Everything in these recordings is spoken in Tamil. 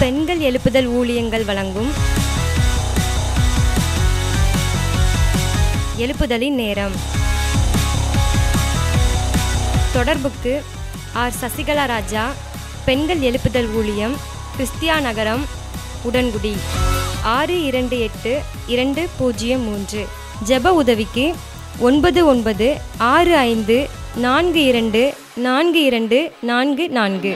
பெண்கள் எழுப்புதல் ஊழியங்கள் வழங்கும் எழுப்புதலின் நேரம் தொடர்புக்கு ஆர் சசிகலா ராஜா பெண்கள் எழுப்புதல் ஊழியம் கிறிஸ்தியா நகரம் உடன்குடி ஆறு இரண்டு எட்டு இரண்டு பூஜ்ஜியம் மூன்று ஜெப உதவிக்கு ஒன்பது ஒன்பது ஆறு ஐந்து நான்கு இரண்டு நான்கு இரண்டு நான்கு நான்கு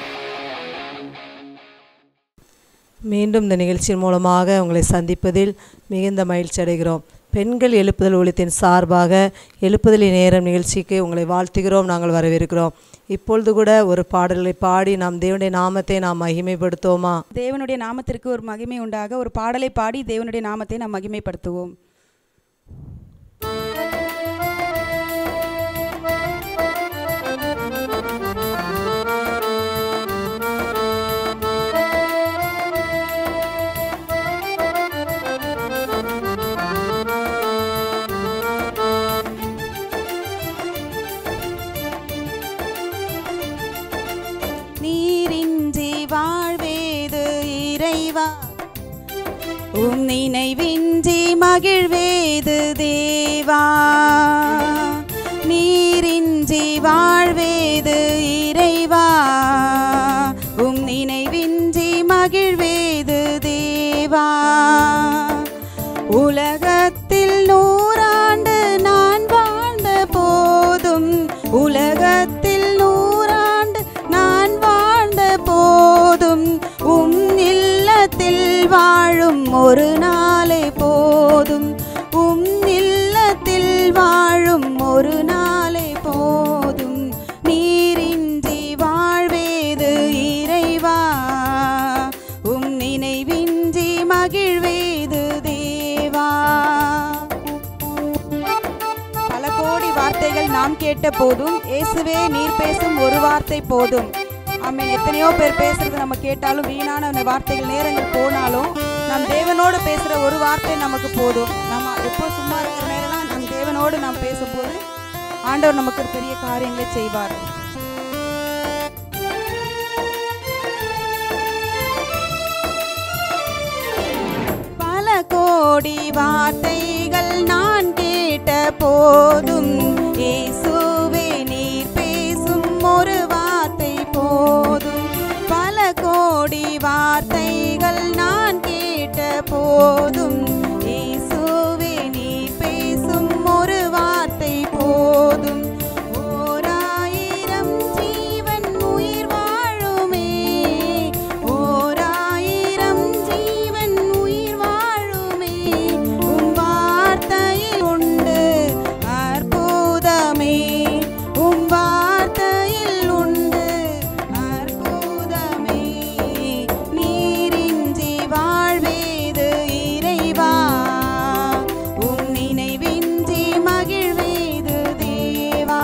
மீண்டும் இந்த நிகழ்ச்சியின் மூலமாக உங்களை சந்திப்பதில் மிகுந்த மகிழ்ச்சி அடைகிறோம் பெண்கள் எழுப்புதல் ஒழித்தின் சார்பாக எழுப்புதலின் நேரம் நிகழ்ச்சிக்கு உங்களை வாழ்த்துகிறோம் நாங்கள் வரவேற்கிறோம் இப்பொழுது கூட ஒரு பாடலை பாடி நாம் தேவனுடைய நாமத்தை நாம் மகிமைப்படுத்துவோமா தேவனுடைய நாமத்திற்கு ஒரு மகிமை உண்டாக ஒரு பாடலை பாடி தேவனுடைய நாமத்தை நாம் மகிமைப்படுத்துவோம் நீரின்றி வாழ்வேது இறைவா உம் நினைவின்றி மகிழ்வேது தேவா நீரின்றி வாழ்வேது இறைவா உம் நினைவின்றி மகிழ்வேது தேவா உலகத்தில் நூறாண்டு நான் வாழ்ந்த போதும் உலகத்தில் நூறாண்டு நான் வாழ்ந்த போதும் உம் இல்லத்தில் வாழும் ஒரு நாளே போதும் உம் இல்லத்தில் வாழும் ஒரு நாளே போதும் நீரின்றி வாழ்வேது இறைவா உம் நினைவின்றி மகிழ்வேது தேவா பல கோடி வார்த்தைகள் நாம் கேட்ட போதும் இயேசுவே நீர் பேசும் ஒரு வார்த்தை போதும் ஆமென் எத்தனையோ பேர் பேசுறது நம்ம கேட்டாலும் வீணான அந்த வார்த்தைகள் நேரங்கள் போனாலும் நம் தேவனோடு பேசுற ஒரு வார்த்தை நமக்கு போதும் நம்ம எப்போ சும்மா இருக்கிற நேரம்லாம் நம் தேவனோடு நாம் பேசும்போது ஆண்டவர் நமக்கு ஒரு பெரிய காரியங்களை செய்வார் பல கோடி வார்த்தைகள் நான் கேட்ட போதும் இயேசுவே நீர் பேசும் ஒரு வார்த்தை போதும் பல கோடி வார்த்தைகள் நான் கேட்ட போதும் இயேசுவே நீர் பேசும் ஒரு வார்த்தை போதும் ஓராயிரம் ஜீவன் உயிர் வாழுமே ஓராயிரம் ஜீவன் உயிர் வாழுமே உம் வார்த்தையில் உண்டு அற்புதமே உம் வார்த்தையில் உண்டு அற்புதமே நீரின்றி வாழ்வேது இறைவா உம் நினைவின்றி மகிழ்வேது தேவா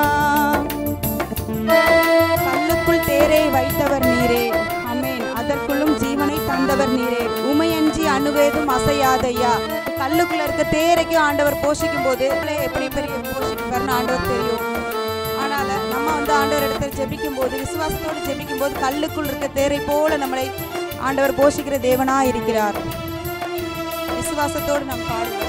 கல்லுக்குள் தேரை வைத்தவர் நீரே அமேன் அதற்குள்ளும் ஜீவனை தந்தவர் நீரே உமையஞ்சி அணுவேதும் அசையாதையா கல்லுக்குள்ள இருக்க தேரைக்கு ஆண்டவர் போஷிக்கும் போது எப்படி பெரிய போஷிப்பார்னு ஆண்டவர் தெரியும் ஆனால் நம்ம வந்து ஆண்டவர் இடத்துல ஜெபிக்கும் போது விசுவாசத்தோடு ஜெபிக்கும் போது கல்லுக்குள் இருக்க தேரை போல நம்மளை ஆண்டவர் போஷிக்கிற தேவனா இருக்கிறார் விசுவாசத்தோடு நாம் பாடுவோம்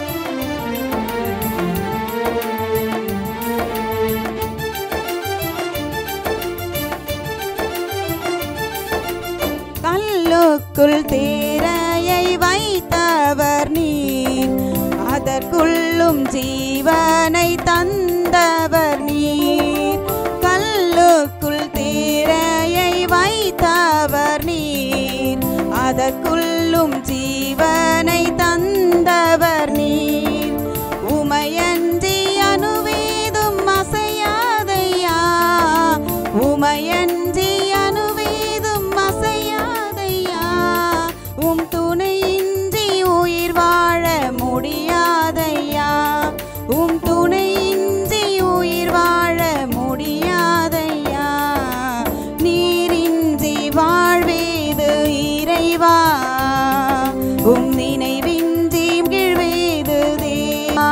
கல்லுக்குள் தேரையை வைத்தவர் நீர் அதற்குள்ளும் ஜீவனை தந்தவர் நீர் கல்லுக்குள் தேரையை வைத்தவர் நீர் அதற்குள்ளும் ஜீவனை தந்தவர் நீர் உமையன்றி அணுவேதும் அசையாதையா உமையன்றி அணுவேதும் அசையாதையா உம் துணையின்றி உயிர் வாழ முடியாதையா உம் துணையின்றி உயிர் வாழ முடியாதையா நீரின்றி வாழ்வேது இறைவா உம் நினைவின்றி மகிழ்வேது தேவா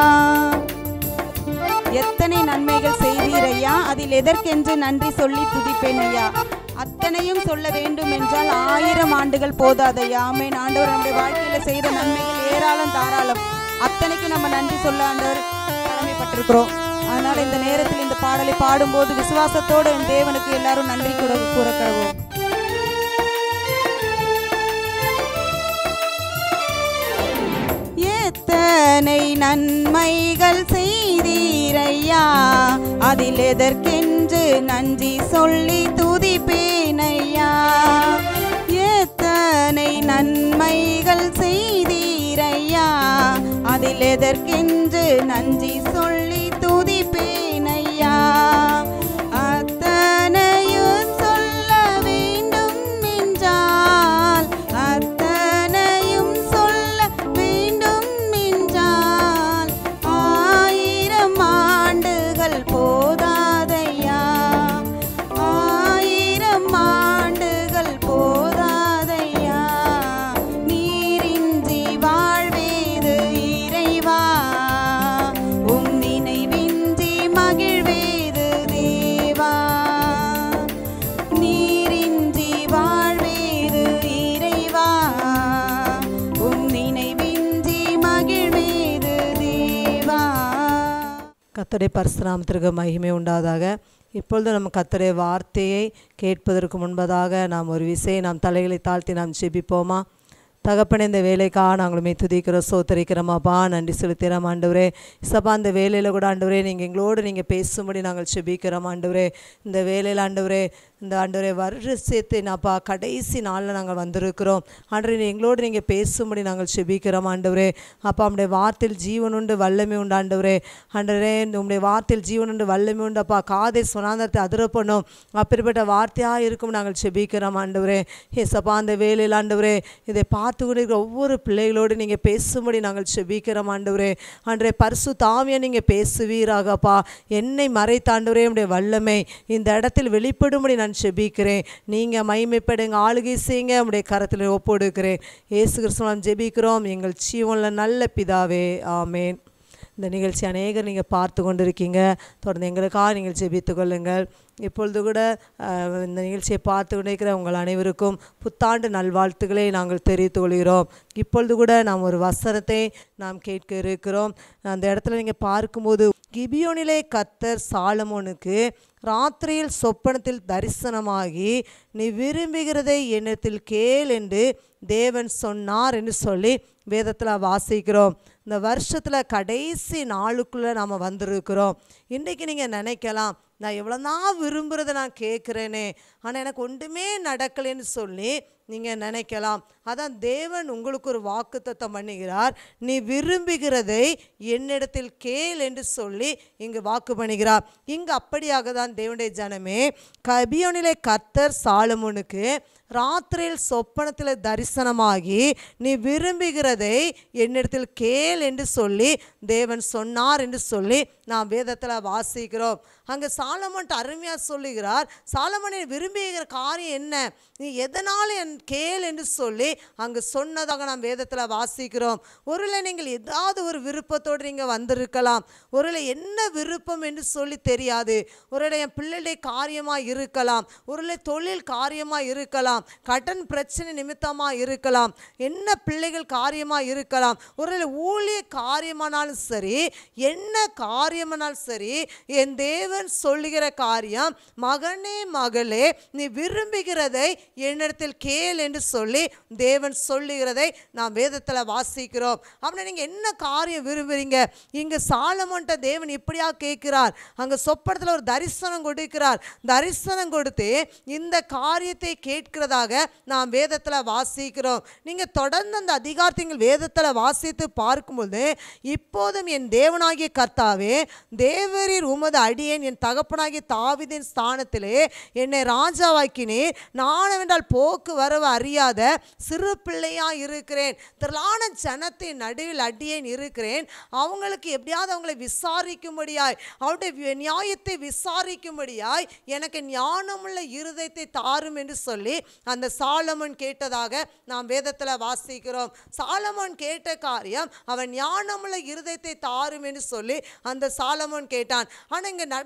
எத்தனை நன்மைகள் செய்தீர் ஐயா அதில் எதற்கென்று நன்றி சொல்லி துதிப்பேன் ஐயா அத்தனையும் சொல்ல வேண்டும் என்றால் ஆயிரம் ஆண்டுகள் போதாதையா ஆமென் ஆண்டவர் நம்முடைய வாழ்க்கையில செய்த நன்மைகள் ஏராளம் தாராளம் அத்தனைக்கும் நம்ம நன்றி சொல்ல ஆண்டவர் கடமைப்பட்டிருக்கிறோம் அதனால இந்த நேரத்தில் இந்த பாடலை பாடும்போது விசுவாசத்தோடு என் தேவனுக்கு எல்லாரும் நன்றி கூட கூற கடவோம் எத்தனை நன்மைகள் செய்தீரையா அதில் எதற்கென்று நன்றி சொல்லி துதிப்பேனையா எத்தனை நன்மைகள் செய்தீரையா அதில் எதற்கென்று நன்றி சொல்லி துதிப்பேனையா அத்தனையும் சொல்ல வேண்டும் என்றால் அத்தனையும் சொல்ல வேண்டும் என்றால் ஆயிரம் ஆண்டுகள் போதாதையா ஆயிரம் ஆண்டுகள் போதாதையா நீரின்றி வாழ்வேது இறைவா உம் நினைவின்றி மகிழ்வேது தேவா நீரின்றி வாழ்வேது இறைவா உம் நினைவின்றி மகிழ்வேது தேவா கத்தடை பரசுராமத்திற்கு மகிமை உண்டாதாக இப்பொழுது நம்ம கத்தடைய வார்த்தையை கேட்பதற்கு முன்பதாக நாம் ஒரு விசையை நாம் தலைகளை தாழ்த்தி நாம் ஜெபிப்போமா தகப்பனே இந்த வேலைக்காக நாங்களுமே துதிக்கிறோம் சோத்தரிக்கிறோமாப்பா நன்றி செலுத்துகிறோம் ஆண்டவரே சப்பா அந்த வேலையில் கூட ஆண்டவரே நீங்கள் எங்களோடு நீங்கள் பேசும்படி நாங்கள் செபிக்கிறோம் ஆண்டவரே இந்த வேலையில் ஆண்டவரே இந்த ஆண்டவரே வருஷத்தை நாப்பா கடைசி நாளில் நாங்கள் வந்திருக்கிறோம் ஆண்டவரே நீ எங்களோடு நீங்கள் பேசும்படி நாங்கள் செபிக்கிறோம் ஆண்டவரே அப்பா நம்முடைய வார்த்தையில் ஜீவன் உண்டு வல்லமை உண்டு ஆண்டவரே ஆண்டவரே உங்களுடைய வார்த்தையில் ஜீவன் உண்டு வல்லமை உண்டு அப்பா காதை சுனாந்தரத்தை அதிர பண்ணும் அப்படிப்பட்ட வார்த்தையாக இருக்கும் நாங்கள் செபிக்கிறோம் ஆண்டவரே ஏசப்பா அந்த வேலையில் ஆண்டவரே இதை பார்த்து கொண்டிருக்கிற ஒவ்வொரு பிள்ளைகளோடு நீங்கள் பேசும்படி நாங்கள் செபிக்கிறோம் ஆண்டவரே ஆண்டவரே பரிசு தாமியை நீங்கள் பேசுவீராகப்பா என்னை மறைத்தாண்டவரே உடைய வல்லமை இந்த இடத்தில் வெளிப்படும்படி நான் செபிக்கிறேன் நீங்கள் மகிமைப்படுங்க ஆளுகை செய்யுங்க உடைய கரத்தில் ஒப்பொடுக்கிறேன் இயேசு கிறிஸ்துவம் ஜெபிக்கிறோம் எங்கள் ஜீவனில் நல்ல பிதாவே ஆமேன் இந்த நிகழ்ச்சி அநேகர் நீங்கள் பார்த்து கொண்டிருக்கீங்க தொடர்ந்து எங்களுக்காக நீங்கள் ஜெபித்து கொள்ளுங்கள் இப்பொழுது கூட அஹ், இந்த நிகழ்ச்சியை பார்த்து கொண்டிருக்கிற உங்கள் அனைவருக்கும் புத்தாண்டு நல்வாழ்த்துக்களை நாங்கள் தெரிவித்துக் கொள்கிறோம் இப்பொழுது கூட நாம் ஒரு வசனத்தை நாம் கேட்க இருக்கிறோம் அந்த இடத்துல நீங்கள் பார்க்கும்போது கிபியோனிலே கத்தர் சாலமோனுக்கு ராத்திரியில் சொப்பனத்தில் தரிசனமாகி நீ விரும்புகிறதை என்னத்தில் கேள் என்று தேவன் சொன்னார் என்று சொல்லி வேதத்தில் வாசிக்கிறோம் இந்த வருஷத்தில் கடைசி நாளுக்குள்ளே நாம் வந்திருக்கிறோம் இன்றைக்கு நீங்கள் நினைக்கலாம் நான் எவ்வளோ தான் விரும்புகிறத நான் கேட்குறேனே ஆனால் எனக்கு ஒன்றுமே நடக்கலைன்னு சொல்லி நீங்கள் நினைக்கலாம் அதான் தேவன் உங்களுக்கு ஒரு வாக்குத்தத்தம் பண்ணுகிறார் நீ விரும்புகிறதை என்னிடத்தில் கேள் என்று சொல்லி இங்கு வாக்கு பண்ணுகிறார் இங்கு அப்படியாக தான் தேவனுடைய ஜனமே கபியோனிலே கர்த்தர் சாலமோனுக்கு ராத்திரியில் சொப்பனத்தில் தரிசனமாகி நீ விரும்புகிறதை என்னிடத்தில் கேள் என்று சொல்லி தேவன் சொன்னார் என்று சொல்லி நாம் வேதத்தில் வாசிக்கிறோம் அங்கே சாலமன்ட்டு அருமையாக சொல்லுகிறார் சாலமனை விரும்புகிற காரியம் என்ன நீ எதனால் என் கேள் என்று சொல்லி அங்கு சொன்னதாக நாம் வேதத்தில் வாசிக்கிறோம் ஒருவேளை நீங்கள் ஏதாவது ஒரு விருப்பத்தோடு நீங்கள் வந்திருக்கலாம் ஒருவேளை என்ன விருப்பம் என்று சொல்லி தெரியாது ஒருவேளை என் பிள்ளைடைய காரியமாக இருக்கலாம் ஒருவேளை தொழில் காரியமாக இருக்கலாம் கடன் பிரச்சனை நிமித்தமாக இருக்கலாம் என்ன பிள்ளைகள் காரியமாக இருக்கலாம் ஒருவேளை ஊழிய காரியமானாலும் சரி என்ன காரியமானாலும் சரி என் தேவன் சொல்லுகிற காரியம் மகனே மகளே நீ விரும்புகிறதை என்னிடத்தில் கேள் என்று சொல்லி தேவன் சொல்லுகிறதை நாம் வேதத்தில் வாசிக்கிறோம் அப்படின்னா நீங்கள் என்ன காரியம் விரும்புகிறீங்க இங்கே சாலமோன்ட்ட தேவன் இப்படியா கேட்கிறார் அங்கே சொப்பனத்தில் ஒரு தரிசனம் கொடுக்கிறார் தரிசனம் கொடுத்து இந்த காரியத்தை கேட்கிறதாக நாம் வேதத்தில் வாசிக்கிறோம் நீங்கள் தொடர்ந்து அந்த அதிகாரத்தை நீங்கள் வேதத்தில் வாசித்து பார்க்கும்போது இப்போதும் என் தேவனாகிய கர்த்தாவே தேவரீர் உமது அடியேன் என் தகப்பனாகிய தாவிதின் ஸ்தானத்திலே என்னை ராஜாவாக்கினீர் நானவென்றால் போக்கு வரவு அறியாத சிறு பிள்ளையா இருக்கிறேன் திரளான ஜனத்தின் நடுவில் அடியேன் இருக்கிறேன் அவங்களுக்கு எப்படியாவது அவங்களை விசாரிக்கும்படியாய் அவருடைய வி- நியாயத்தை விசாரிக்கும்படியாய் எனக்கு ஞானமுள்ள இருதயத்தை தாரும் என்று சொல்லி அந்த சாலமன் கேட்டதாக நாம் வேதத்தில் வாசிக்கிறோம் சாலமோன் கேட்ட காரியம் அவன் ஞானமுள்ள இருதயத்தை தாரும் என்று சொல்லி அந்த சாலமோன் கேட்டான் ஆனால் இங்கே நடந்த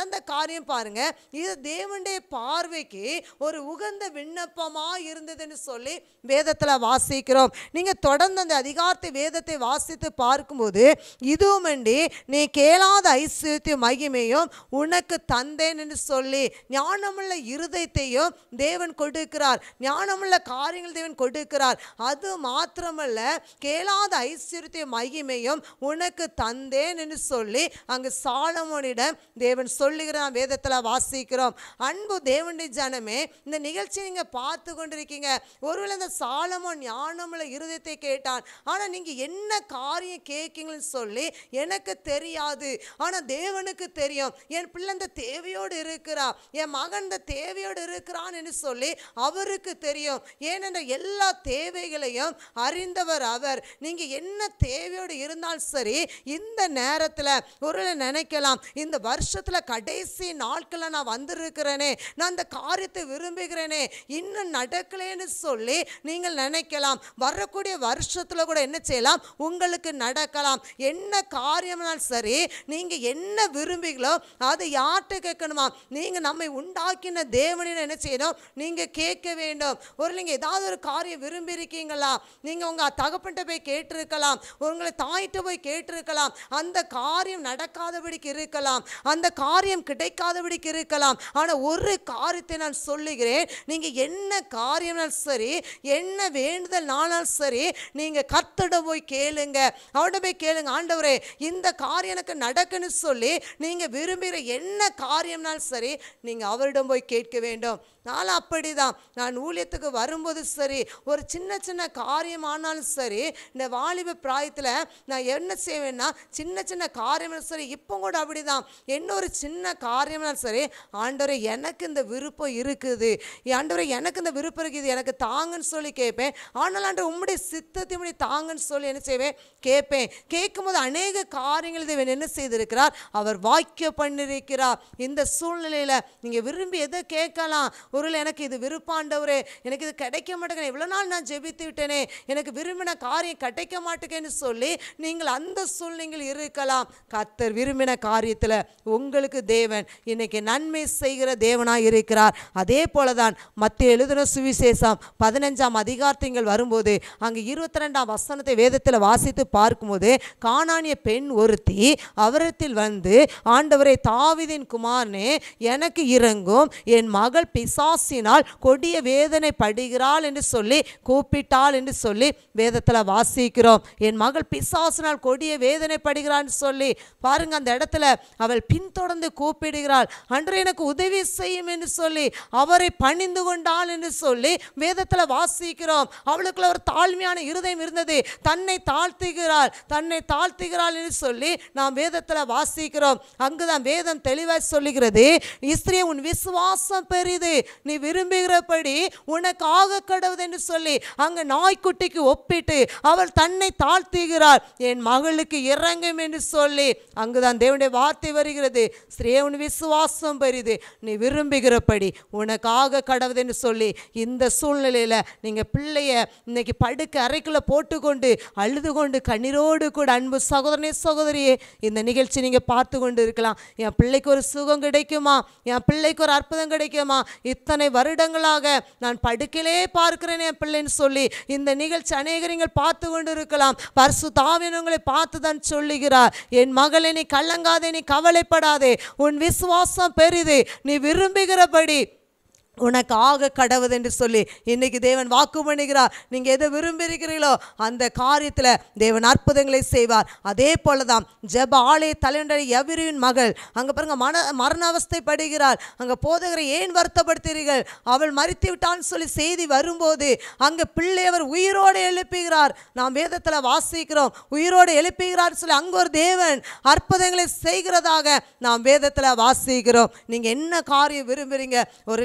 அந்த காரியம் பாருங்க இது தேவனுடைய பார்வைக்கு ஒரு உகந்த விண்ணப்பமா இருந்ததுன்னு சொல்லி வேதத்துல வாசிக்கிறோம் நீங்க தொடர்ந்து அந்த அதிகாரத்தை வேதத்தை வாசித்து பார்க்கும்போது இதுவுமண்டி நீ கேளாத ஐஸ்வர்யத்தையும் மகிமையும் உனக்கு தந்தேன் என்று சொல்லி ஞானமுள்ள இருதயத்தையும் தேவன் கொடுக்கிறார் ஞானமுள்ள காரியங்கள் தேவன் கொடுக்கிறார் அது மாத்திரமல்ல கேளாத ஐஸ்வர்யத்தையும் மகிமையும் உனக்கு தந்தேன் என்று சொல்லி அங்கு சாலமோனிடம் தேவன் சொல்லுகிறான் வேதத்தில் வாசிக்கிறோம் அன்பு தேவனுடைய ஜனமே இந்த நிகழ்ச்சி நீங்க பார்த்து கொண்டிருக்கீங்க ஒருவேளை இந்த சாலமோன் ஞானமுள்ள இருதயத்தை கேட்டான் ஆனா நீங்க என்ன காரியம் கேட்கீங்கன்னு சொல்லி எனக்கு தெரியாது ஆனா தேவனுக்கு தெரியும் என் பிள்ளை இந்த தேவையோடு இருக்கிறா என் மகன் இந்த தேவையோடு இருக்கிறான் என்று சொல்லி அவருக்கு தெரியும் ஏனென்ற எல்லா தேவைகளையும் அறிந்தவர் அவர் நீங்க என்ன தேவையோடு இருந்தாலும் சரி இந்த நேரத்துல ஒரு நினைக்கலாம் இந்த வருஷத்துல கடைசி நாட்களை நான் வந்திருக்கிறேனே நான் அந்த காரியத்தை விரும்புகிறேனே இன்னும் நடக்கலைன்னு சொல்லி நீங்கள் நினைக்கலாம் வரக்கூடிய வருஷத்துல கூட என்ன செய்யலாம் உங்களுக்கு நடக்கலாம் என்ன காரியம்னாலும் சரி நீங்க என்ன விரும்புகிறீங்களோ அதை யார்கிட்ட கேட்கணுமா நீங்க நம்மை உண்டாக்கின தேவனிடம் என்ன செய்யணும் நீங்க கேட்க வேண்டும் ஒரு நீங்க ஏதாவது ஒரு காரியம் விரும்பி இருக்கீங்களா நீங்க உங்க தகப்பன்ட்ட போய் கேட்டிருக்கலாம் உங்களை தாயிட்ட போய் கேட்டிருக்கலாம் அந்த காரியம் நடக்காதபடிக்கு இருக்கலாம் அந்த காரியம் கிடைக்காதபடிக்கு இருக்கலாம் ஆனா ஒரு காரியத்தை நான் சொல்லுகிறேன் நீங்க என்ன காரியம்னாலும் சரி என்ன வேண்டுதல் நாளாலும் சரி நீங்க கர்த்தரிடம் போய் கேளுங்க அவர்கிட்ட போய் கேளுங்க ஆண்டவரே இந்த காரியம் எனக்கு நடக்குன்னு சொல்லி நீங்க விரும்புகிற என்ன காரியம்னாலும் சரி நீங்க அவரிடம் போய் கேட்க வேண்டும் நானும் அப்படிதான் நான் ஊழியத்துக்கு வரும்போது சரி ஒரு சின்ன சின்ன காரியமானாலும் சரி இந்த வாலிப பிராயத்தில் நான் என்ன செய்வேன்னா சின்ன சின்ன காரியம்னாலும் சரி இப்போ கூட அப்படிதான் என்ன ஒரு சின்ன காரியம்னாலும் சரி ஆண்டவரே எனக்கு இந்த விருப்பம் இருக்குது ஆண்டவரே எனக்கு இந்த விருப்பம் இருக்குது எனக்கு தாங்கன்னு சொல்லி கேட்பேன் ஆனால் ஆண்டவர் உம்முடைய சித்தத்தை உம்முடைய தாங்கன்னு சொல்லி என்ன செய்வேன் கேட்பேன் கேட்கும்போது அநேக காரியங்கள் தேவன் என்ன செய்திருக்கிறார் அவர் வாக்கிய பண்ணியிருக்கிறார் இந்த சூழ்நிலையில் நீங்கள் விரும்பி எதை கேட்கலாம் ஒருவேளை எனக்கு இது விருப்பாண்டவரே எனக்கு இது கிடைக்க மாட்டேங்குது இவ்வளோ நாள் நான் ஜெபித்து விட்டேனே எனக்கு விரும்பின காரியம் கிடைக்க மாட்டேங்குன்னு சொல்லி நீங்கள் அந்த சூழ்நிலையில் இருக்கலாம் கர்த்தர் விரும்பின காரியத்தில் உங்களுக்கு தேவன் இன்னைக்கு நன்மை செய்கிற தேவனாய் இருக்கிறார் அதே போல தான் மத்திய எழுதின சுவிசேஷம் பதினஞ்சாம் அதிகாரத்தில் வரும்போது அங்கு இருபத்தி ரெண்டாம் வசனத்தை வேதத்தில் வாசித்து பார்க்கும்போது காணானிய பெண் ஒருத்தி அவரத்தில் வந்து ஆண்டவரை தாவிதின் குமாரனே எனக்கு இறங்கும் என் மகள் பிசாசினால் கொடிய வேதனை படுகிறாள் என்று சொல்லி கூப்பிட்டாள் என்று சொல்லி வேதத்தில் வாசிக்கிறோம் என் மகள் பிசாசினால் கொடிய வேதனை படுகிறான்னு சொல்லி பாருங்க அந்த இடத்துல அவள் பின்தொடர்ந்து கூப்பிடுகிறாள் அன்று எனக்கு உதவி செய்யும் என்று சொல்லி அவரை பணிந்து கொண்டாள் என்று சொல்லி வேதத்தில் வாசிக்கிறோம் அவளுக்குள்ள ஒரு தாழ்மையான இருதயம் இருந்தது தன்னை தாழ்த்துகிறாள் தன்னை தாழ்த்துகிறாள் என்று சொல்லி நாம் வேதத்தில் வாசிக்கிறோம் அங்குதான் வேதம் தெளிவாய் சொல்லுகிறது இஸ்ரே உன் விசுவாசம் பெரிது நீ விரும்புகிறபடி உனக்கு ஆக கடவுது என்று சொல்லி அங்க நாய்க்குட்டிக்கு ஒப்பிட்டு அவள் தன்னை தாழ்த்துகிறாள் என் மகளுக்கு இறங்கும் என்று சொல்லி அங்குதான் தேவனுடைய வார்த்தை வருகிறது ஸ்ரீ உன் விசுவாசம் பெரிது நீ விரும்புகிறபடி உனக்காக கடவுது என்று சொல்லி இந்த சூழ்நிலையில் நீங்கள் பிள்ளைய இன்னைக்கு படுக்க அறைக்குள்ள போட்டுக்கொண்டு அழுது கொண்டு கண்ணீரோடு கூட அன்பு சகோதரனே சகோதரியே இந்த நிகழ்ச்சி நீங்கள் பார்த்து கொண்டு இருக்கலாம் என் பிள்ளைக்கு ஒரு சுகம் கிடைக்குமா என் பிள்ளைக்கு ஒரு அற்புதம் கிடைக்குமா இத்தனை வருடங்களாக நான் படுக்கையிலே பார்க்கிறேன் என் பிள்ளைன்னு சொல்லி இந்த நிகழ்ச்சி அநேகர் நீங்கள் பார்த்து கொண்டு இருக்கலாம் பரிசு தாவினங்களை பார்த்து தான் சொல்லுகிறார் என் மகளே நீ கலங்காதே நீ கவலைப்படாதே உன் விசுவாசம் பெரிது நீ விரும்புகிறபடி உனக்கு ஆக கடவுது என்று சொல்லி இன்னைக்கு தேவன் வாக்கு பண்ணுகிறார் நீங்கள் எதை விரும்புகிறீர்களோ அந்த காரியத்தில் தேவன் அற்புதங்களை செய்வார் அதே போல தான் ஜெப ஆலய தலைவனுடைய எவரின் மகள் அங்கே பாருங்க மன மரண அவஸ்தைப்படுகிறாள் அங்கே போதகரை ஏன் வருத்தப்படுத்துகிறீர்கள் அவள் மறித்து விட்டான்னு சொல்லி செய்தி வரும்போது அங்கே பிள்ளை அவர் உயிரோடு எழுப்புகிறார் நாம் வேதத்தில் வாசிக்கிறோம் உயிரோடு எழுப்புகிறார் சொல்லி அங்கே ஒரு தேவன் அற்புதங்களை செய்கிறதாக நாம் வேதத்தில் வாசிக்கிறோம் நீங்கள் என்ன காரியம் விரும்புகிறீங்க ஒரு இவ்வளோ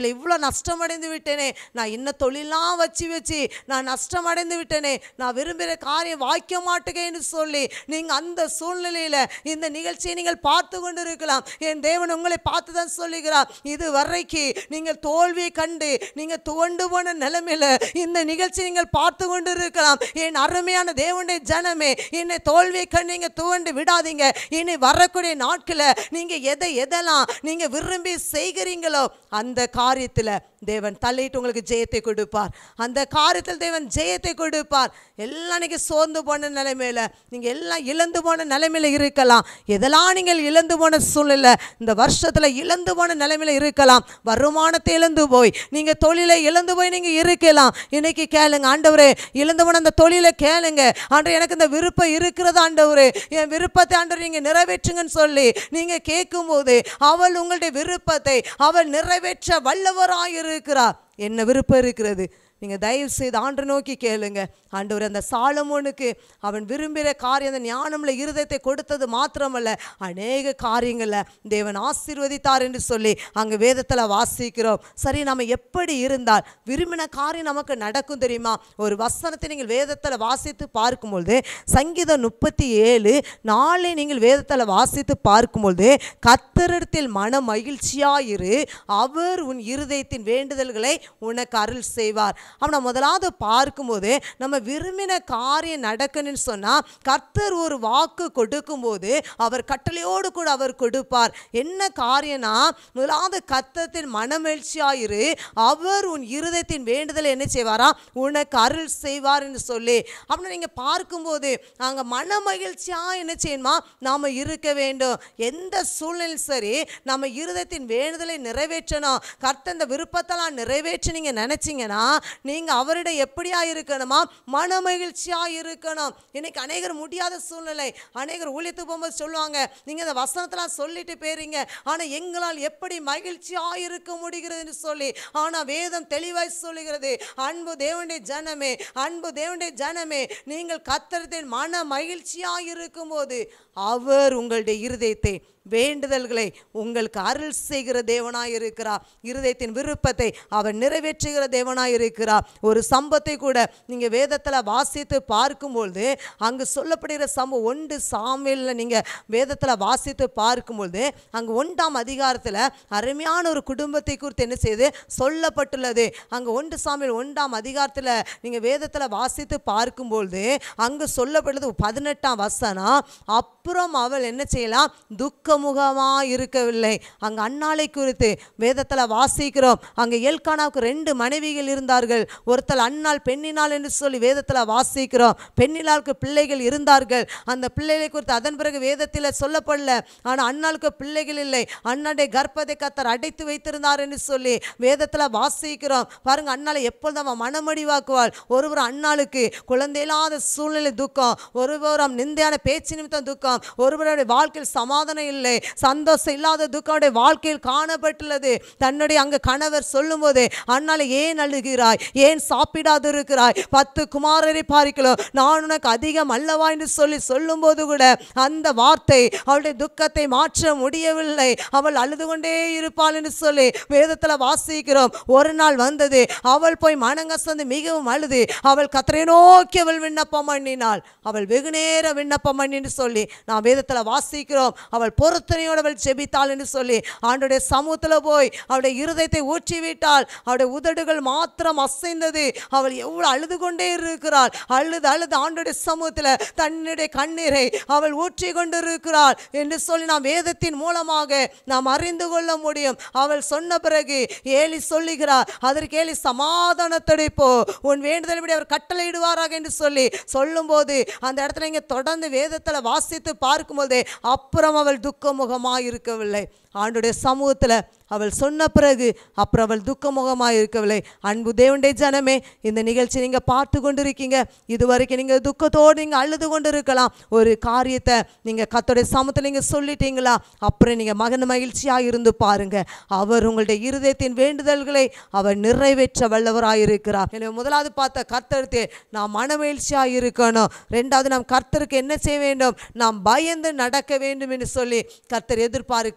நஷ்டமடைந்து விட்டேனே நான் இன்னும் தொழிலாம் வச்சு வச்சு நான் நஷ்டமடைந்து விட்டேனே நான் விரும்புகிற காரியம் வாய்க்க மாட்டேங்கன்னு சொல்லி நீங்கள் அந்த சூழ்நிலையில் இந்த நிகழ்ச்சியை நீங்கள் பார்த்து கொண்டு இருக்கலாம் என் தேவன் உங்களை பார்த்து தான் சொல்லுகிறார் இது வரைக்கு நீங்கள் தோல்வியை கண்டு நீங்கள் துவண்டு போன நிலைமையில இந்த நிகழ்ச்சி நீங்கள் பார்த்து கொண்டு இருக்கலாம் என் அருமையான தேவனுடைய ஜனமே என்னை தோல்வியை கண்டு நீங்கள் துவண்டு விடாதீங்க இனி வரக்கூடிய நாட்களில் நீங்கள் எதை எதெல்லாம் நீங்கள் விரும்பி செய்கிறீங்களோ அந்த காரியத்தில் தேவன் தலையிட்டு உங்களுக்கு ஜெயத்தை கொடுப்பார் அந்த காரியத்தில் தேவன் ஜெயத்தை கொடுப்பார் எல்லாம் நீங்கள் சோர்ந்து போன நிலைமையில நீங்கள் எல்லாம் இழந்து போன நிலைமையில இருக்கலாம் எதெல்லாம் நீங்கள் இழந்து போன சூழ்நிலை இந்த வருஷத்தில் இழந்து போன நிலைமையில இருக்கலாம் வருமானத்தை இழந்து போய் நீங்கள் தொழிலை இழந்து போய் நீங்கள் இருக்கலாம் இன்னைக்கு கேளுங்க ஆண்டவரே இழந்து போன அந்த தொழிலை கேளுங்க ஆண்டவர் எனக்கு இந்த விருப்பம் இருக்கிறது ஆண்டவரே என் விருப்பத்தை ஆண்டவர் நீங்கள் நிறைவேற்றுங்கன்னு சொல்லி நீங்கள் கேட்கும்போது அவள் உங்களுடைய விருப்பத்தை அவள் நிறைவேற்ற வல்லவராய் இருக்கிறார் என்ன விருப்பம் இருக்கிறது நீங்கள் தயவு செய்து ஆண்டு நோக்கி கேளுங்க ஆண்டவர் அந்த சாலமோனுக்கு அவன் விரும்புகிற காரியம் அந்த ஞானம்ல இருதயத்தை கொடுத்தது மாத்திரமல்ல அநேக காரியங்களில் தேவன் ஆசீர்வதித்தார் என்று சொல்லி அங்கே வேதத்தில் வாசிக்கிறோம் சரி நம்ம எப்படி இருந்தால் விரும்பின காரியம் நமக்கு நடக்கும் தெரியுமா ஒரு வசனத்தை நீங்கள் வேதத்தில் வாசித்து பார்க்கும்பொழுது சங்கீதம் முப்பத்தி ஏழு நாளை நீங்கள் வேதத்தில் வாசித்து பார்க்கும்பொழுது கத்தரிடத்தில் மன மகிழ்ச்சியாயிரு அவர் உன் இருதயத்தின் வேண்டுதல்களை உனக்கு அருள் செய்வார் அவனை முதலாவது பார்க்கும்போது நம்ம விரும்பின காரியம் நடக்கணும்னு சொன்னால் கர்த்தர் ஒரு வாக்கு கொடுக்கும்போது அவர் கட்டளையோடு கூட அவர் கொடுப்பார் என்ன காரியம்னா முதலாவது கத்தத்தின் மனமகிழ்ச்சியாயிரு அவர் உன் இருதயத்தின் வேண்டுதலை என்ன செய்வாரா உனக்கு அருள் செய்வார் என்று சொல்லி அப்படின்னு நீங்கள் பார்க்கும்போது நாங்கள் மன மகிழ்ச்சியாக என்ன செய்யணுமா நாம் இருக்க வேண்டும் எந்த சூழ்நிலையும் சரி நம்ம இருதயத்தின் வேண்டுதலை நிறைவேற்றணும் கர்த்தர் இந்த விருப்பத்தெல்லாம் நிறைவேற்றி நீங்கள் நினச்சிங்கன்னா நீங்கள் அவரிடம் எப்படியா இருக்கணுமா மன மகிழ்ச்சியாக இருக்கணும் இன்னைக்கு அநேகர் முடியாத சூழ்நிலை அநேகர் ஊழியத்துக்கு போகும்போது சொல்லுவாங்க நீங்கள் இந்த வசனத்தெல்லாம் சொல்லிட்டு போயிருங்க ஆனால் எங்களால் எப்படி மகிழ்ச்சியாக இருக்க முடிகிறதுன்னு சொல்லி ஆனால் வேதம் தெளிவாய் சொல்லுகிறது அன்பு தேவனுடைய ஜனமே அன்பு தேவனுடைய ஜனமே நீங்கள் கத்தரத்தின் மன மகிழ்ச்சியாக இருக்கும்போது அவர் உங்களுடைய இருதயத்தை வேண்டுதல்களை உங்களுக்கு அருள் செய்கிற தேவனாய் இருக்கிறார் இருதயத்தின் விருப்பத்தை அவர் நிறைவேற்றுகிற தேவனாய் இருக்கிறார் ஒரு சம்பத்தை கூட நீங்கள் வேதத்தில் வாசித்து பார்க்கும்பொழுது அங்கு சொல்லப்படுகிற சம்பவம் ஒன்று சாமியில் நீங்கள் வேதத்தில் வாசித்து பார்க்கும்பொழுது அங்கு ஒன்றாம் அதிகாரத்தில் அருமையான ஒரு குடும்பத்தை குறித்து என்ன செய்து சொல்லப்பட்டுள்ளது அங்கே ஒன்று சாமியில் ஒன்றாம் அதிகாரத்தில் நீங்கள் வேதத்தில் வாசித்து பார்க்கும்பொழுது அங்கு சொல்லப்படுது பதினெட்டாம் வசனம் அப்புறம் அவள் என்ன செய்யலாம் துக்கமுகமாக இருக்கவில்லை அங்கே அன்னாளை குறித்து வேதத்தில் வாசிக்கிறோம் அங்கே எல்கானாவுக்கு ரெண்டு மனைவிகள் இருந்தார்கள் ஒருத்தர் அன்னாள் பெண்ணினாள் என்று சொல்லி வேதத்தில் வாசிக்கிறோம் பெண்ணினாளுக்கு பிள்ளைகள் இருந்தார்கள் அந்த பிள்ளைகளை குறித்து அதன் பிறகு வேதத்தில் சொல்லப்படல ஆனால் அன்னாளுக்கு பிள்ளைகள் இல்லை அண்ணாடைய கர்ப்பத்தை கத்தர் அடைத்து வைத்திருந்தார் என்று சொல்லி வேதத்தில் வாசிக்கிறோம் பாருங்க அண்ணாளை எப்பொழுது அவன் மனமடிவாக்குவாள் ஒருவர் அண்ணாளுக்கு குழந்தையில்லாத சூழ்நிலை துக்கம் ஒருவரம் நிந்தையான பேச்சு நிமித்தம் துக்கம் ஒருவருடைய வாழ்க்கையில் சமாதானம் இல்லை சந்தோஷம் இல்லாத துக்கம் அவருடைய வாழ்க்கையில் காணப்பட்டுள்ளது தன்னுடைய அங்க கணவர் சொல்லும்போது அண்ணாலை ஏன் அழுகிறாய் ஏன் சாப்பிடாது இருக்கிறாய் பத்து குமாரரை பார்க்கலாம் நான் உனக்கு அதிகம் அல்லவா என்று சொல்லி சொல்லும்போது கூட அந்த வார்த்தை அவளுடைய துக்கத்தை மாற்ற முடியவில்லை அவள் அழுது கொண்டே இருப்பாள் என்று சொல்லி வேதத்தில் வாசிக்கிறோம் ஒரு நாள் வந்தது அவள் போய் மனங்கசந்து மிகவும் அழுது அவள் கத்தரை நோக்கி அவள் விண்ணப்பம் பண்ணினாள் அவள் வெகு நேரம் விண்ணப்பம் பண்ணின்னு சொல்லி நான் வேதத்தில் வாசிக்கிறோம் அவள் பொருத்தனையோடு அவள் ஜெபித்தாள் என்று சொல்லி ஆண்டுடைய சமூகத்தில் போய் அவளுடைய இருதயத்தை ஊற்றி விட்டாள் அவளுடைய உதடுகள் மாத்திரம் அசைந்தது அவள் எவ்வளவு அழுது கொண்டே இருக்கிறாள் அழுது அழுது ஆண்டுடைய சமூகத்தில் தன்னுடைய கண்ணீரை அவள் ஊற்றி கொண்டு இருக்கிறாள் என்று சொல்லி நாம் வேதத்தின் மூலமாக நாம் அறிந்து கொள்ள முடியும் அவள் சொன்ன பிறகு ஏலி சொல்லுகிறார் அதற்கு ஏலி சமாதானத்தோடு போ உன் வேண்டுதல்படி அவர் கட்டளையிடுவாராக என்று சொல்லி சொல்லும்போது அந்த இடத்துல இங்கே தொடர்ந்து வேதத்தில் வாசித்து பார்க்கும்போது அப்புறம் அவள் துக்கமுகமாக இருக்கவில்லை ஆண்டுடைய சமூகத்தில் அவள் சொன்ன பிறகு அப்புறம் அவள் துக்கமுகமாக இருக்கவில்லை அன்பு தேவனுடைய ஜனமே இந்த நிகழ்ச்சி நீங்கள் பார்த்து கொண்டு இருக்கீங்க இதுவரைக்கும் நீங்கள் துக்கத்தோடு நீங்கள் அழுது கொண்டு இருக்கலாம் ஒரு காரியத்தை நீங்கள் கத்தோடைய சமூகத்தில் நீங்கள் சொல்லிட்டீங்களா அப்புறம் நீங்கள் மகன் மகிழ்ச்சியாக இருந்து பாருங்க அவர் உங்களுடைய இருதயத்தின் வேண்டுதல்களை அவர் நிறைவேற்ற வல்லவராக இருக்கிறார் எனவே முதலாவது பார்த்த கர்த்தருக்கு நாம் மனமகிழ்ச்சியாக இருக்கணும் ரெண்டாவது நாம் கர்த்தருக்கு என்ன செய்ய வேண்டும் நாம் பயந்து நடக்க வேண்டும் என்று சொல்லி கர்த்தர் எதிர்பார்க்கிறார்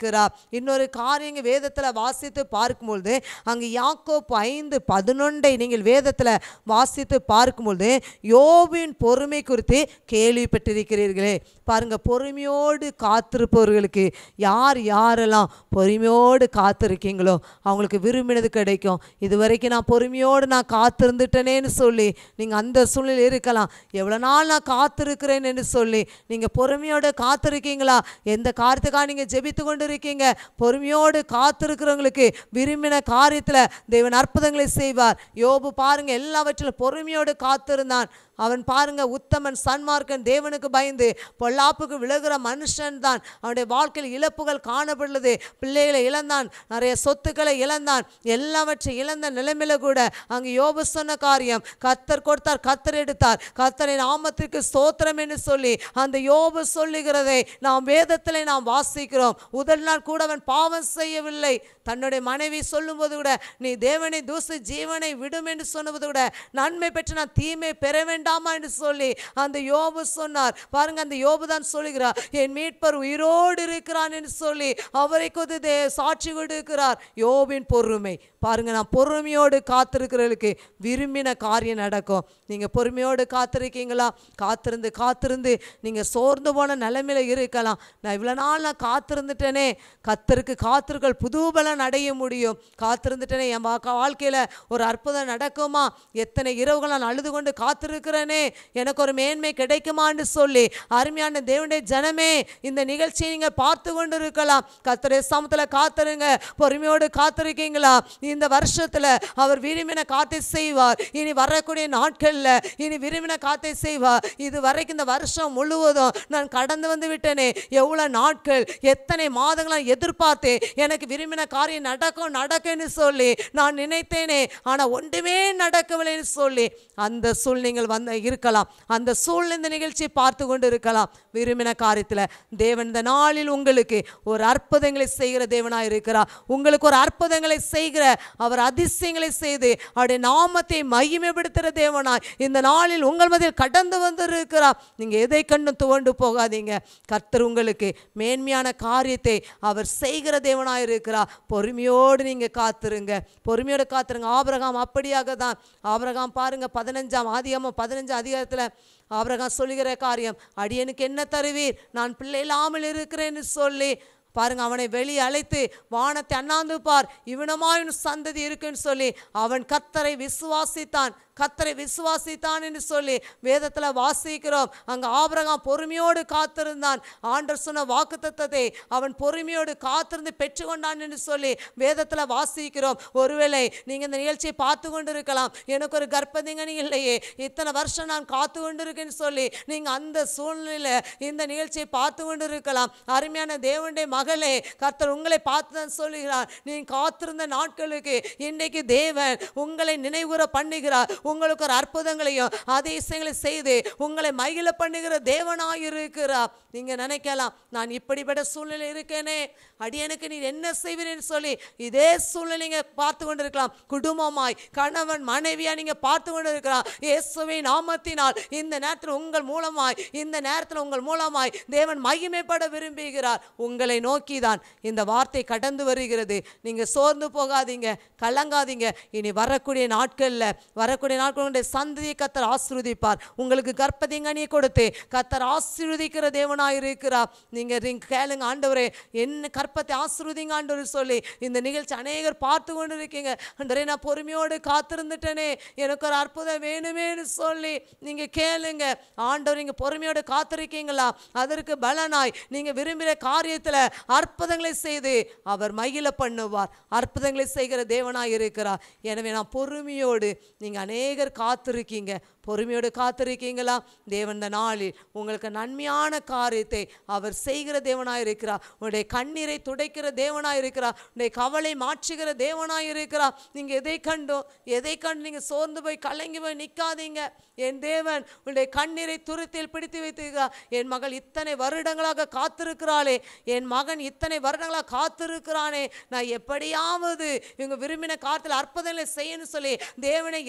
இன்னொரு காரியங்க வேதத்தில் வாசித்து பார்க்கும்பொழுது அங்கே யாக்கோப்பு ஐந்து பதினொன்றை நீங்கள் வேதத்தில் வாசித்து பார்க்கும்பொழுது யோபின் பொறுமை குறித்து கேள்விப்பட்டிருக்கிறீர்களே பாருங்க பொறுமையோடு காத்திருப்பவர்களுக்கு யார் யாரெல்லாம் பொறுமையோடு காத்திருக்கீங்களோ அவங்களுக்கு விரும்பினது கிடைக்கும் இது வரைக்கும் நான் பொறுமையோடு நான் காத்திருந்துட்டேனேன்னு சொல்லி நீங்கள் அந்த சூழ்நிலை இருக்கலாம் எவ்வளோ நாள் நான் காத்திருக்கிறேன் என்று சொல்லி நீங்கள் பொறுமையோடு காத்திருக்கீங்களா எந்த காரியத்துக்காக நீங்கள் ஜெபித்து கொண்டு இருக்கீங்க பொறுமையோடு காத்திருக்கிறவங்களுக்கு விரும்பின காரியத்தில் தேவன் அற்புதங்களை செய்வார் யோபு பாருங்க எல்லாவற்றிலும் பொறுமையோடு காத்திருந்தான் அவன் பாருங்க உத்தமன் சன்மார்க்கன் தேவனுக்கு பயந்து பொல்லாப்புக்கு விலகுற மனுஷன் தான் அவனுடைய வாழ்க்கையில் இழப்புகள் காணப்படுது பிள்ளைகளை இழந்தான் நிறைய சொத்துக்களை இழந்தான் எல்லாவற்றை இழந்த நிலைமையில கூட அங்கு யோபு சொன்ன காரியம் கத்தர் கொடுத்தார் கத்தர் எடுத்தார் கத்தரின் நாமத்திற்கு ஸ்தோத்திரம் என்று சொல்லி அந்த யோபு சொல்லுகிறதை நாம் வேதத்தில் நாம் வாசிக்கிறோம் முதல் நாள் கூட அவன் பாவம் செய்யவில்லை தன்னுடைய மனைவி சொல்லும்போது கூட நீ தேவனை தூசி ஜீவனை விடும் என்று சொன்னது கூட நன்மை பெற்று நான் தீமை பெற வேண்டாமா என்று சொல்லி அந்த யோபு சொன்னார் பாருங்க அந்த யோபு தான் சொல்லுகிறார் என் மீட்பர் உயிரோடு இருக்கிறான் என்று சொல்லி அவரை கொது தே சாட்சி கொடுக்கிறார் யோபின் பொறுமை பாருங்க நான் பொறுமையோடு காத்திருக்கிறவர்களுக்கு விரும்பின காரியம் நடக்கும் நீங்கள் பொறுமையோடு காத்திருக்கீங்களா காத்திருந்து காத்திருந்து நீங்கள் சோர்ந்து போன நிலைமையில இருக்கலாம் நான் இவ்வளோ நாள் நான் காத்திருந்துட்டேனே கத்தருக்கு காத்திருக்கள் புதுபலன் அடைய முடியும் காத்திருந்துட்டேனே என் வா- வாழ்க்கையில ஒரு அற்புதம் நடக்குமா எத்தனை இரவுகள் நான் அழுது கொண்டு காத்திருக்கிறேனே எனக்கு ஒரு மேன்மை கிடைக்குமான்னு சொல்லி அருமையான தேவனுடைய ஜனமே இந்த நிகழ்ச்சியை நீங்கள் பார்த்து கொண்டு இருக்கலாம் கத்தரை சமத்தில் காத்திருங்க பொறுமையோடு காத்திருக்கீங்களா இந்த வருஷத்துல அவர் விரும்பின காத்தை செய்வார் இனி வரக்கூடிய நாட்கள்ல இனி விரும்பின காத்தை செய்வார் இது வரைக்கும் இந்த வருஷம் முழுவதும் நான் கடந்து வந்து விட்டேனே எவ்வளவு நாட்கள் எத்தனை மாதங்களா எதிர்பார்த்தேன் எனக்கு விரும்பின காரியம் நடக்கும் நடக்கும்னு சொல்லி நான் நினைத்தேனே ஆனா ஒன்றுமே நடக்கவில்லைன்னு சொல்லி அந்த சூழ் நீங்கள் வந்து இருக்கலாம் அந்த சூழ் இந்த நிகழ்ச்சியை பார்த்து கொண்டு இருக்கலாம் விரும்பின காரியத்துல தேவன் இந்த நாளில் உங்களுக்கு ஒரு அற்புதங்களை செய்கிற தேவனாய் இருக்கிறார் உங்களுக்கு ஒரு அற்புதங்களை செய்கிற அவர் அதிசயங்களை செய்து அவருடைய நாமத்தை மகிமைப்படுத்துகிற தேவனாய் இந்த நாளில் உங்கள் மதில் கடந்து வந்து இருக்கிறார் நீங்க எதை கண்டும் துவண்டு போகாதீங்க கர்த்தர் உங்களுக்கு மேன்மையான காரியத்தை அவர் செய்கிற தேவனாய் இருக்கிறார் பொறுமையோடு நீங்க காத்திருங்க பொறுமையோடு காத்திருங்க ஆபிரகாம் அப்படியாக தான் ஆபிரகாம் பாருங்க பதினஞ்சாம் ஆதியாமம் பதினஞ்சாம் அதிகாரத்துல ஆபிரகாம் சொல்லுகிற காரியம் அடியனுக்கு என்ன தருவீர் நான் பிள்ளை இல்லாமல் இருக்கிறேன்னு சொல்லி பாருங்க அவனை வெளியே அழைத்து வானத்தை அண்ணாந்து பார் இவனமாயின் சந்ததி இருக்குன்னு சொல்லி அவன் கத்தரை விசுவாசித்தான் கத்தரை விசுவாசித்தான் என்று சொல்லி வேதத்தில் வாசிக்கிறோம் அங்க ஆபிரகாம் பொறுமையோடு காத்திருந்தான் ஆண்டர் சொன்ன வாக்குத்தத்தத்தை அவன் பொறுமையோடு காத்திருந்து பெற்றுக்கொண்டான் என்று சொல்லி வேதத்தில் வாசிக்கிறோம் ஒருவேளை நீங்க இந்த நிகழ்ச்சியை பார்த்து கொண்டு இருக்கலாம் எனக்கு ஒரு கர்ப்பதிங்கனி இல்லையே இத்தனை வருஷம் நான் காத்து கொண்டு இருக்கேன்னு சொல்லி நீங்க அந்த சூழ்நிலையில இந்த நிகழ்ச்சியை பார்த்து கொண்டு இருக்கலாம் அருமையான தேவனுடைய மகளே கர்த்தர் உங்களை பார்த்து தான் சொல்லுகிறார் நீ காத்திருந்த நாட்களுக்கு இன்னைக்கு தேவன் உங்களை நினைவுற பண்ணுகிறார் உங்களுக்கு ஒரு அற்புதங்களையும் அதிசயங்களையும் செய்து உங்களை மகிழ பண்ணுகிற தேவனாய் இருக்கிறார் நீங்க நினைக்கலாம் நான் இப்படிப்பட்ட சூழ்நிலை இருக்கேனே அடியனுக்கு நீ என்ன செய்வீன்னு சொல்லி இதே சூழ்நிலை நீங்க பார்த்து கொண்டிருக்கலாம் குடும்பமாய் கணவன் மனைவியா நீங்க பார்த்து கொண்டு இருக்கலாம் இயேசுவின் நாமத்தினால் இந்த நேரத்தில் உங்கள் மூலமாய் இந்த நேரத்தில் உங்கள் மூலமாய் தேவன் மகிமைப்பட விரும்புகிறார் உங்களை நோக்கி தான் இந்த வார்த்தை கடந்து வருகிறது நீங்க சோர்ந்து போகாதீங்க கலங்காதீங்க இனி வரக்கூடிய நாட்கள்ல வரக்கூடிய நாட்களுடைய சந்ததியை கத்தர் ஆசீர்வதிப்பார் உங்களுக்கு கர்ப்பதிங்கனியை கொடுத்து கத்தர் ஆசீர்வதிக்கிற தேவனாய் இருக்கிறார் நீங்க நீங்க கேளுங்க ஆண்டவரே என்ன கற்பத்தை ஆசீர்வதிங்க ஆண்டவர் சொல்லி இந்த நிகழ்ச்சி அநேகர் பார்த்து கொண்டு இருக்கீங்க ஆண்டவரே நான் பொறுமையோடு காத்திருந்துட்டேனே எனக்கு ஒரு அற்புதம் வேணுமேன்னு சொல்லி நீங்க கேளுங்க ஆண்டவர் நீங்க பொறுமையோடு காத்திருக்கீங்களா அதற்கு பலனாய் நீங்க விரும்புகிற காரியத்துல அற்புதங்களை செய்து அவர் மகிழ பண்ணுவார் அற்புதங்களை செய்கிற தேவனாய் இருக்கிறார் எனவே நான் பொறுமையோடு நீங்க அநேகர் காத்திருக்கீங்க பொறுமையோடு காத்திருக்கீங்களா தேவன் இந்த நாளில் உங்களுக்கு நன்மையான காரியத்தை அவர் செய்கிற தேவனாய் இருக்கிறார் உன்னுடைய கண்ணீரை துடைக்கிற தேவனாய் இருக்கிறார் உன்னுடைய கவலை மாற்றுகிற தேவனாய் இருக்கிறார் நீங்க எதை கண்டோ எதை கண்டு நீங்க சோர்ந்து போய் கலங்கி போய் நிற்காதீங்க என் தேவன் உன்னுடைய கண்ணீரை துருத்தில் பிடித்து வைத்திருக்கிறார் என் மகள் இத்தனை வருடங்களாக காத்திருக்கிறாளே என் மகன் இத்தனை வருடங்களாக காத்திருக்கிறானே நான் எப்படியாவது இவங்க விரும்பின காலத்தில் அற்புதங்களை செய்யணும்னு சொல்லி தேவனை இறங்கி வந்து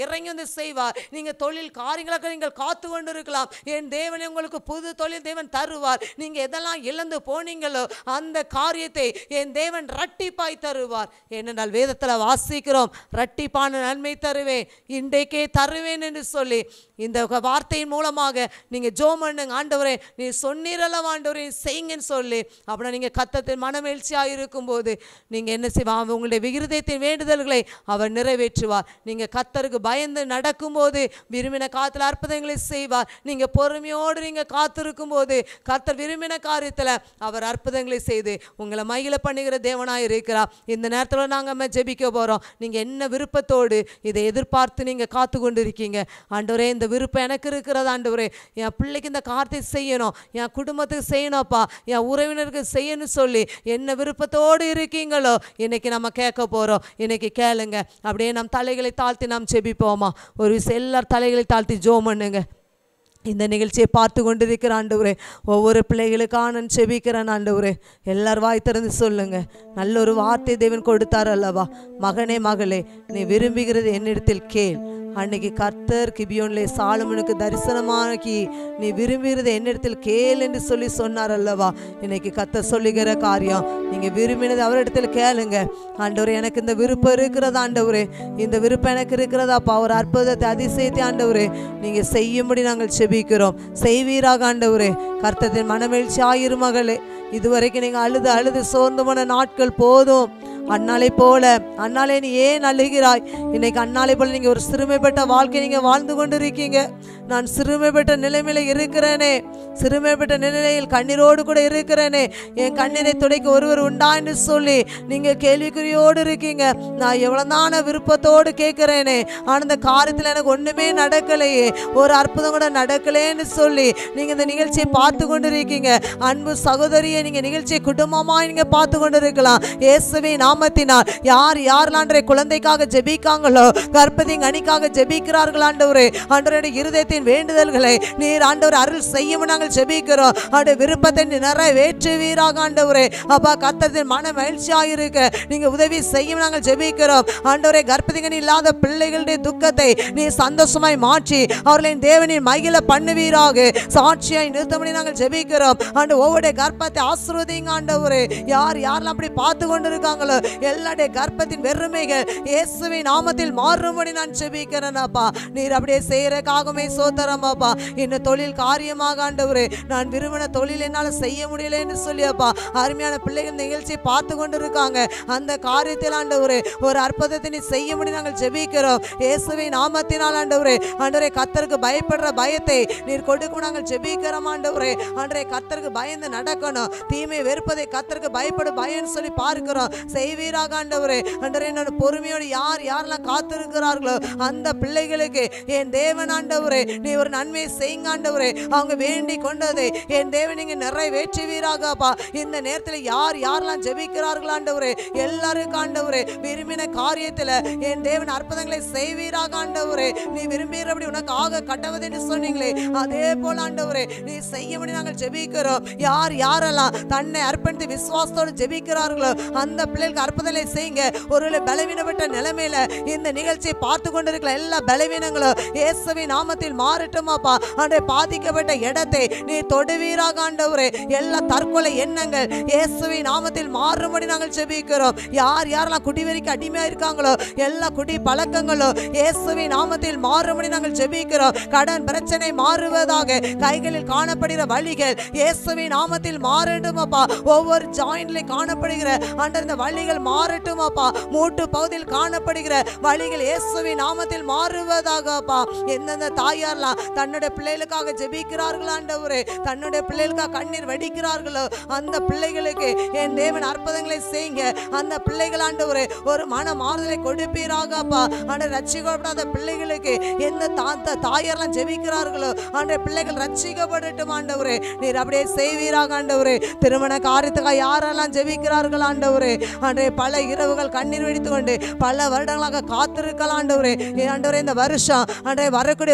செய்வார் நீங்க தொழில் காரியங்களுக்கு நீங்கள் காத்து கொண்டு இருக்கலாம் என் தேவன் உங்களுக்கு புது தொழில் தேவன் தருவார் நீங்க எதெல்லாம் இழந்து போனீங்களோ அந்த காரியத்தை என் தேவன் ரட்டிப்பாய் தருவார் ஏனென்றால் வேதத்துல வாசிக்கிறோம் ரட்டிப்பான நன்மை தருவேன் இன்றைக்கே தருவேன் என்று சொல்லி இந்த வார்த்தையின் மூலமாக நீங்க ஜோம் பண்ணுங்க ஆண்டவரே நீ சொன்னீரல்ல ஆண்டவரே செய்யுங்கன்னு சொல்லி அப்படின்னா நீங்க கத்தத்தின் மனமேழ்ச்சியாக இருக்கும்போது நீங்க என்ன செய்வாங்க உங்களுடைய விகிருதத்தின் வேண்டுதல்களை அவர் நிறைவேற்றுவார் நீங்க கத்தருக்கு பயந்து நடக்கும்போது விரும்பின காத்துல அற்புதங்களை செய்வார் நீங்க பொறுமையோடு நீங்க காத்திருக்கும் போது கர்த்தர் விரும்பின காரியத்துல அவர் அற்புதங்களை செய்து உங்களை மகிழ பண்ணுகிற தேவனாய் இருக்கிறார் இந்த நேரத்துல நாங்க நம்ம ஜெபிக்க போறோம் நீங்க என்ன விருப்பத்தோடு இதை எதிர்பார்த்து நீங்க காத்து கொண்டு இருக்கீங்க ஆண்டவரே இந்த விருப்பம் எனக்கு இருக்கிறது ஆண்டவரே என் பிள்ளைக்கு இந்த காரியத்தை செய்யணும் என் குடும்பத்துக்கு செய்யணும்ப்பா என் உறவினருக்கு செய்யணும்னு சொல்லி என்ன விருப்பத்தோடு இருக்கீங்களோ இன்னைக்கு நம்ம கேட்க போறோம் இன்னைக்கு கேளுங்க அப்படியே நம் தலைகளை தாழ்த்தி நாம் ஜெபிப்போமா ஒரு விஷயம் எல்லார் தலைகளை தாழ்த்தி ஜோம் பண்ணுங்க இந்த நிகழ்ச்சியை பார்த்து கொண்டிருக்கிற ஆண்டவரே ஒவ்வொரு பிள்ளைகளுக்காக நான் செபிக்கிறேன் ஆண்டவரே எல்லார் வாய் திறந்து சொல்லுங்க நல்ல ஒரு வார்த்தை தேவன் கொடுத்தார் அல்லவா மகனே மகளே நீ விரும்புகிறது என்னிடத்தில் கேள் அன்னைக்கு கர்த்தர் கிபியோன்லே சாலமனுக்கு தரிசனமாக்கி நீ விரும்புகிறது என்னிடத்தில் கேள் என்று சொல்லி சொன்னார் அல்லவா இன்னைக்கு கர்த்தர் சொல்லுகிற காரியம் நீங்க விரும்பினது அவரிடத்தில் கேளுங்க ஆண்டவரே எனக்கு இந்த விருப்பம் இருக்கிறதா ஆண்டவரே இந்த விருப்பம் எனக்கு இருக்கிறதாப்பா ஒரு அற்புதத்தை அதிசயத்தை ஆண்டவரே நீங்க செய்யும்படி நாங்கள் செபிக்கிறோம் செய்வீராக ஆண்டவரே கர்த்தத்தின் மனமேழ்ச்சி ஆயிரும் மகளே இதுவரைக்கும் நீங்க அழுது அழுது சோர்ந்து போன நாட்கள் போதும் அண்ணாலை போல அண்ணாலே நீ ஏன் அழுகிறாய் இன்னைக்கு அண்ணாலை போல நீங்க ஒரு சிறுமைப்பட்ட வாழ்க்கை நீங்க வாழ்ந்து கொண்டு இருக்கீங்க நான் சிறுமைப்பட்ட நிலைமையில இருக்கிறேனே சிறுமைப்பட்ட நிலையில் கண்ணீரோடு கூட இருக்கிறேனே என் கண்ணீரை துடைக்க ஒருவர் உண்டா என்று சொல்லி நீங்க கேள்விக்குறியோடு இருக்கீங்க நான் எவ்வளவுதான விருப்பத்தோடு கேட்கிறேனே ஆனா இந்த காரியத்தில் எனக்கு ஒண்ணுமே நடக்கலையே ஒரு அற்புதம் கூட நடக்கலேன்னு சொல்லி நீங்க இந்த நிகழ்ச்சியை பார்த்து கொண்டு இருக்கீங்க அன்பு சகோதரியை நீங்க நிகழ்ச்சியை குடும்பமா நீங்க பார்த்து கொண்டு இருக்கலாம் இயேசுவே நாமத்தினால் யார் யாரெல்லாம் குழந்தைக்காக ஜெபிக்காங்களோ கர்ப்பதின் அணிக்காக ஜெபிக்கிறார்கள் ஆண்டவரே ஆண்டவருடைய இருதயத்தின் வேண்டுதல்களை நீர் ஆண்டவர் அருள் செய்யும் நாங்கள் ஜெபிக்கிறோம் அவருடைய விருப்பத்தை நீர் நிறைவேற்றுவீராக ஆண்டவரே அப்பா கத்தத்தின் மன மகிழ்ச்சியாக இருக்க நீங்க உதவி செய்யும் நாங்கள் ஜெபிக்கிறோம் ஆண்டவரே கர்ப்பதிகன் இல்லாத பிள்ளைகளுடைய துக்கத்தை நீ சந்தோஷமாய் மாற்றி அவர்களின் தேவனின் மகிழ பண்ணுவீராக சாட்சியாய் நிறுத்தபடி நாங்கள் ஜெபிக்கிறோம் ஆண்டு ஒவ்வொரு கர்ப்பத்தை ஆசிர்வதிங்க ஆண்டவரே யார் யாரெல்லாம் அப்படி பார்த்து கொண்டு இருக்காங்களோ எல்லாருடைய கர்ப்பத்தின் வெறுமைகள் இயேசுவின் நாமத்தில் மாறும்படி நான் ஜெபிக்கிறேன் அப்பா நீர் அப்படியே செய்யறக்காகவே சோதரம் அப்பா இந்த தொழில் காரியமாக ஆண்டவரே நான் விரும்பின தொழில் என்னால் செய்ய முடியலன்னு சொல்லி அப்பா அருமையான பிள்ளைகள் நிகழ்ச்சியை பார்த்து கொண்டு இருக்காங்க அந்த காரியத்தில் ஆண்டவரே ஒரு அற்புதத்தை நீ செய்ய முடியும் நாங்கள் ஜெபிக்கிறோம் இயேசுவின் நாமத்தினால் ஆண்டவரே ஆண்டவரே கத்தருக்கு பயப்படுற பயத்தை நீர் கொடுக்கும் நாங்கள் ஜெபிக்கிறோம் ஆண்டவரே ஆண்டவரே கத்தருக்கு பயந்து நடக்கணும் தீமை வெறுப்பதை கத்தருக்கு பயப்படும் பயம்னு சொல்லி பார்க்கிறோம் செய்வீராக ஆண்டவரே ஆண்டவரே என்னோட பொறுமையோடு யார் யாரெல்லாம் காத்திருக்கிறார்களோ அந்த பிள்ளைகளுக்கு என் தேவன் ஆண்டவரே நீ ஒரு நன்மையை செய்யுங்க ஆண்டவரே அவங்க வேண்டி கொண்டதை என் தேவன் நீங்க நிறைவேற்றுவீராகப்பா இந்த நேரத்தில் யார் யாரெல்லாம் ஜெபிக்கிறார்கள் ஆண்டவரே எல்லாருக்கும் ஆண்டவரே விரும்பின காரியத்தில் என் தேவன் அற்புதங்களை செய்வீராக ஆண்டவரே நீ விரும்புகிறபடி உனக்கு ஆக கடவுது என்று சொன்னீங்களே அதே போல ஆண்டவரே நீ செய்யபடி நாங்கள் ஜெபிக்கிறோம் யார் யாரெல்லாம் தன்னை அர்ப்பணித்து விசுவாசத்தோடு ஜெபிக்கிறார்களோ அந்த பிள்ளைகளுக்கு அற்புதங்களை செய்யுங்க ஒருவேளை பலவீனப்பட்ட நிலைமையில இந்த நிகழ்ச்சியை பார்த்து கொண்டிருக்கிற எல்லா பலவீனங்களும் இயேசுவின் நாமத்தில் மாறட்டுமாப்பா அன்றைய பாதிக்கப்பட்ட இடத்தை நீ தொடுவீராக ஆண்டவரே எல்லா தற்கொலை எண்ணங்கள் இயேசுவின் நாமத்தில் மாறும்படி நாங்கள் ஜெபிக்கிறோம் யார் யாரெல்லாம் குடிவெறிக்கு அடிமையா இருக்காங்களோ எல்லா குடி பழக்கங்களும் இயேசுவின் நாமத்தில் மாறும்படி நாங்கள் ஜெபிக்கிறோம் கடன் பிரச்சனை மாறுவதாக கைகளில் காணப்படுகிற வழிகள் இயேசுவின் நாமத்தில் மாறட்டுமாப்பா ஒவ்வொரு ஜாயின்ட்லையும் காணப்படுகிற அந்த இந்த வழிகள் மாறட்டுமாப்பா மூட்டு பகுதியில் காணப்படுகிற வழிகள் இயேசுவின் நாமத்தில் மாறுவதாகப்பா எந்தெந்த தாயார்லாம் தன்னுடைய பிள்ளைகளுக்காக ஜெபிக்கிறார்கள் ஆண்டவரே தன்னுடைய பிள்ளைகளுக்காக கண்ணீர் வடிக்கிறார்களோ அந்த பிள்ளைகளுக்கு என் தேவன் அற்புதங்களை செய்யுங்க அந்த பிள்ளைகள் ஆண்டவரே ஒரு மன மாறுதலை கொடுப்பீராகப்பா ஆண்டு ரட்சிக்கப்படாத பிள்ளைகளுக்கு எந்த தாத்த தாயாரெல்லாம் ஜெபிக்கிறார்களோ ஆண்டு பிள்ளைகள் ரட்சிக்கப்படட்டும் ஆண்டவரே நீர் அப்படியே செய்வீராக ஆண்டவரே திருமண காரியத்துக்காக யாரெல்லாம் ஜெபிக்கிறார்கள் ஆண்டவரே ஆண்டே பல இரவுகள் கண்ணீர் வெடித்து கொண்டு பல வருடங்களாக காத்திருக்கலாம் ஆண்டவரே ஏ ஆண்டவரே இந்த வருஷம் ஆண்டே வரக்கூடிய வருஷத்தை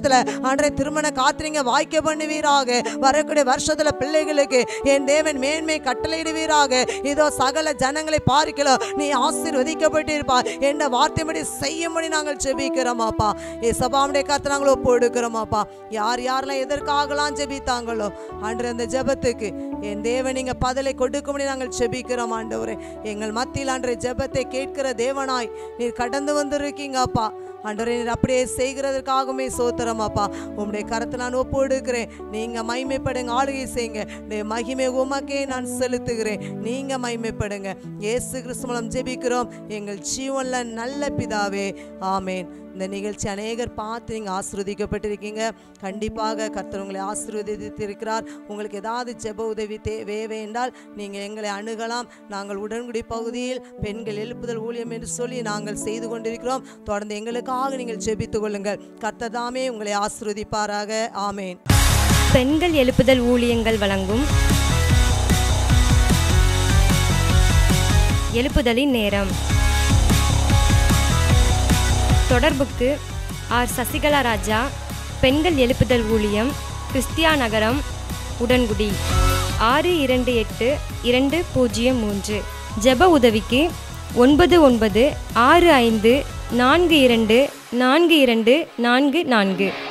குடும்பத்தில் ஆண்டரை திருமண காத்திரிங்க வாய்க்க பண்ணுவீராக வரக்கூடிய வருஷத்துல பிள்ளைகளுக்கு என் தேவன் மேன்மை கட்டளையிடுவீராக இதோ சகல ஜனங்களை பார்க்கலாம் நீ ஆசீர்வதிக்கப்பட்டிருப்பா என்ற வார்த்தைப்படி செய்யும்படி நாங்கள் ஜெபிக்கிறோமாப்பா ஏ சபாமுடைய கருத்தை நாங்கள் ஒப்பு எடுக்கிறோமாப்பா யார் யாரெல்லாம் எதற்காகலாம் ஜெபித்தாங்களோ அன்று அந்த ஜெபத்துக்கு என் தேவன் நீங்க பதிலை கொடுக்கும்படி நாங்கள் ஜெபிக்கிறோம் ஆண்டவரே எங்கள் மத்தியில் அன்றைய ஜெபத்தை கேட்கிற தேவனாய் நீர் கடந்து வந்திருக்கீங்க அப்பா ஆண்டவரே நீர் அப்படியே செய்கிறதற்காகவுமே சோத்திரம் அப்பா உம்முடைய கருத்தை நான் ஒப்பு எடுக்கிறேன் நீங்க மைமைப்படுங்க ஆளுகை செய்யுங்க உடைய மகிமை உமக்கே நான் செலுத்துகிறேன் நீங்க மைமைப்படுங்க இயேசு கிறிஸ்து மூலம் ஜெபிக்கிறோம் எங்கள் ஜீவன்ல நல்ல பிதாவே ஆமேன் இந்த நிகழ்ச்சி அநேகர் பார்த்து நீங்கள் ஆசீர்வதிக்கப்பட்டிருக்கீங்க கண்டிப்பாக கர்த்தர் உங்களை ஆசீர்வதித்திருக்கிறார் உங்களுக்கு ஏதாவது ஜெப உதவி தே தேவை என்றால் நீங்கள் எங்களை அணுகலாம் நாங்கள் உடன்குடி பகுதியில் பெண்கள் எழுப்புதல் ஊழியம் என்று சொல்லி நாங்கள் செய்து கொண்டிருக்கிறோம் தொடர்ந்து எங்களுக்காக நீங்கள் ஜெபித்துக் கொள்ளுங்கள் கர்த்தர் தாமே உங்களை ஆசீர்வதிப்பாராக ஆமேன் பெண்கள் எழுப்புதல் ஊழியங்கள் வழங்கும் எழுப்புதலின் நேரம் தொடர்புக்கு ஆர் சசிகலா ராஜா பெண்கள் எழுப்புதல் ஊழியம் கிறிஸ்தியா நகரம் உடன்குடி ஆறு இரண்டு எட்டு இரண்டு பூஜ்ஜியம் மூன்று ஜெப உதவிக்கு ஒன்பது ஒன்பது ஆறு ஐந்து நான்கு இரண்டு நான்கு இரண்டு நான்கு நான்கு